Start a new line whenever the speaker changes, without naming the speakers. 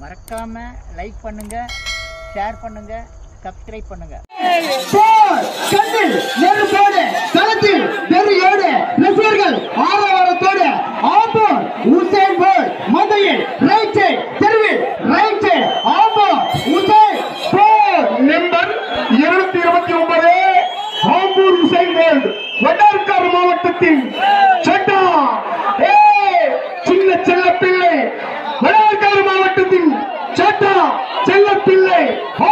மறக்காம லைக் பண்ணுங்க ஷேர் பண்ணுங்க சப்ஸ்கிரைப் பண்ணுங்க
போர் கண்ணில் நெருப்போடு களத்தில் வெறியோடு ரசிகர்கள் ஆரவாரத்தோடு ஆம்போர் உசேன் போல் மதையில் ரைட் சைடு தெருவில் ரைட் சைடு ஆம்போர் உசேன் போல்
நம்பர் இருநூத்தி இருபத்தி ஒன்பது ஆம்பூர் உசைன் போல்ட் வட்டார்கார் மாவட்டத்தின் சட்டா ஏ சின்ன செல்ல பிள்ளை வட்டார்கார் மாவட்டத்தின் சட்டா செல்ல பிள்ளை